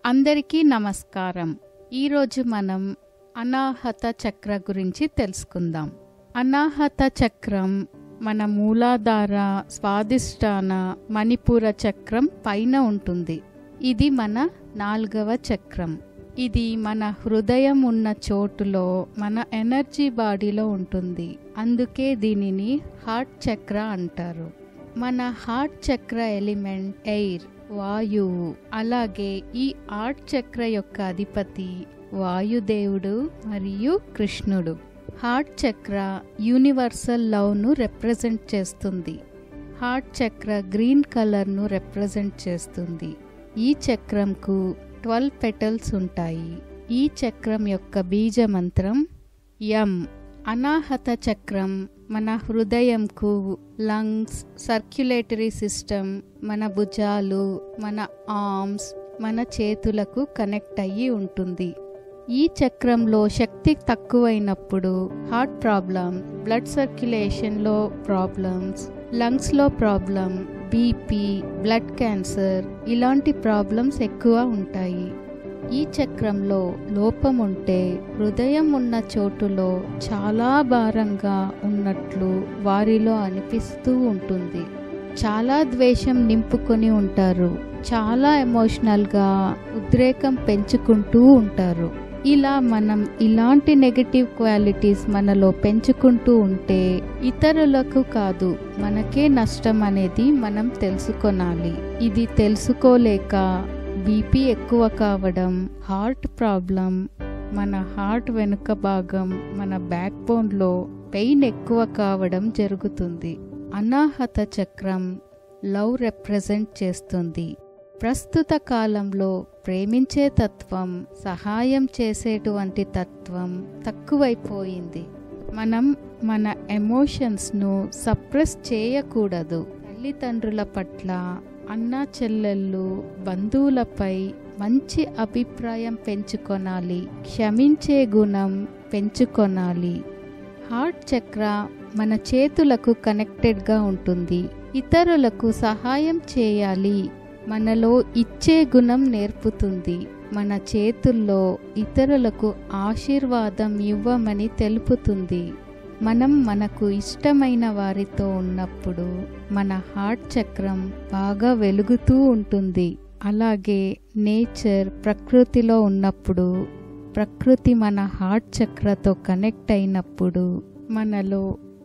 అందరికీ నమస్కారం ఈరోజు మనం అనాహత చక్ర గురించి తెలుసుకుందాం అనాహత చక్రం మన మూలాధార స్వాదిష్టాన మణిపూర చక్రం పైన ఉంటుంది ఇది మన నాలుగవ చక్రం ఇది మన హృదయం ఉన్న చోటులో మన ఎనర్జీ బాడీలో ఉంటుంది అందుకే దీనిని హార్ట్ చక్ర అంటారు మన హార్ట్ చక్ర ఎలిమెంట్ ఎయిర్ వాయువు అలాగే ఈ హార్ట్ చక్ర యొక్క అధిపతి వాయుదేవుడు మరియు కృష్ణుడు హార్ట్ చక్ర యూనివర్సల్ లవ్ను రిప్రజెంట్ చేస్తుంది హార్ట్ చక్ర గ్రీన్ కలర్ను రిప్రజెంట్ చేస్తుంది ఈ చక్రంకు ట్వెల్వ్ పెటల్స్ ఉంటాయి ఈ చక్రం యొక్క బీజ మంత్రం యం అనాహత చక్రం మన హృదయంకు లంగ్స్ సర్క్యులేటరీ సిస్టమ్ మన భుజాలు మన ఆర్మ్స్ మన చేతులకు కనెక్ట్ అయ్యి ఉంటుంది ఈ చక్రంలో శక్తి తక్కువైనప్పుడు హార్ట్ ప్రాబ్లం బ్లడ్ సర్క్యులేషన్లో ప్రాబ్లమ్స్ లంగ్స్లో ప్రాబ్లం బీపీ బ్లడ్ క్యాన్సర్ ఇలాంటి ప్రాబ్లమ్స్ ఎక్కువ ఉంటాయి ఈ చక్రంలో లోపం ఉంటే హృదయం ఉన్న చోటులో చాలా భారంగా ఉన్నట్లు వారిలో అనిపిస్తూ ఉంటుంది చాలా ద్వేషం నింపుకొని ఉంటారు చాలా ఎమోషనల్గా ఉద్రేకం పెంచుకుంటూ ఉంటారు ఇలా మనం ఇలాంటి నెగటివ్ క్వాలిటీస్ మనలో పెంచుకుంటూ ఉంటే ఇతరులకు కాదు మనకే నష్టం అనేది మనం తెలుసుకొనాలి ఇది తెలుసుకోలేక బీపీ ఎక్కువ కావడం హార్ట్ ప్రాబ్లం మన హార్ట్ వెనుక భాగం మన బ్యాక్ బోన్లో పెయిన్ ఎక్కువ కావడం జరుగుతుంది అనాహత చక్రం లవ్ రిప్రజెంట్ చేస్తుంది ప్రస్తుత కాలంలో ప్రేమించే తత్వం సహాయం చేసేటువంటి తత్వం తక్కువైపోయింది మనం మన ఎమోషన్స్ను సప్రెస్ చేయకూడదు తల్లిదండ్రుల పట్ల అన్నా చెల్లెళ్ళు బంధువులపై మంచి అభిప్రాయం పెంచుకొనాలి క్షమించే గుణం పెంచుకొనాలి హార్ట్ చక్ర మన చేతులకు కనెక్టెడ్గా ఉంటుంది ఇతరులకు సహాయం చేయాలి మనలో ఇచ్చే గుణం నేర్పుతుంది మన చేతుల్లో ఇతరులకు ఆశీర్వాదం ఇవ్వమని తెలుపుతుంది మనం మనకు ఇష్టమైన వారితో ఉన్నప్పుడు మన హార్ట్ చక్రం బాగా వెలుగుతూ ఉంటుంది అలాగే నేచర్ ప్రకృతిలో ఉన్నప్పుడు ప్రకృతి మన హార్ట్ చక్రతో కనెక్ట్ అయినప్పుడు మనలో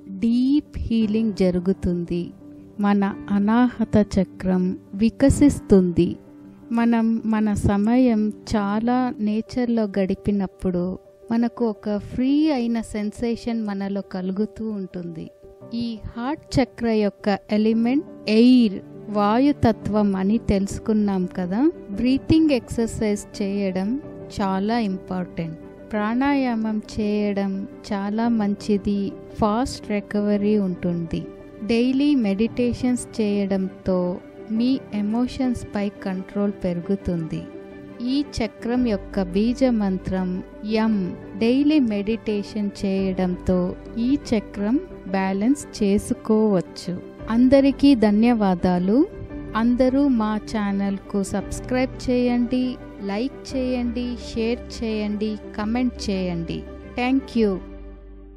డీప్ హీలింగ్ జరుగుతుంది మన అనాహత చక్రం వికసిస్తుంది మనం మన సమయం చాలా నేచర్లో గడిపినప్పుడు మనకు ఒక ఫ్రీ అయిన సెన్సేషన్ మనలో కలుగుతూ ఉంటుంది ఈ హార్ట్ చక్ర యొక్క ఎలిమెంట్ ఎయిర్ వాయుతత్వం అని తెలుసుకున్నాం కదా బ్రీతింగ్ ఎక్సర్సైజ్ చేయడం చాలా ఇంపార్టెంట్ ప్రాణాయామం చేయడం చాలా మంచిది ఫాస్ట్ రికవరీ ఉంటుంది డైలీ మెడిటేషన్స్ చేయడంతో మీ ఎమోషన్స్ పై కంట్రోల్ పెరుగుతుంది ఈ చక్రం యొక్క బీజ మంత్రం యం డైలీ మెడిటేషన్ చేయడంతో ఈ చక్రం బ్యాలెన్స్ చేసుకోవచ్చు అందరికీ ధన్యవాదాలు అందరూ మా ఛానల్కు సబ్స్క్రైబ్ చేయండి లైక్ చేయండి షేర్ చేయండి కమెంట్ చేయండి థ్యాంక్ యూ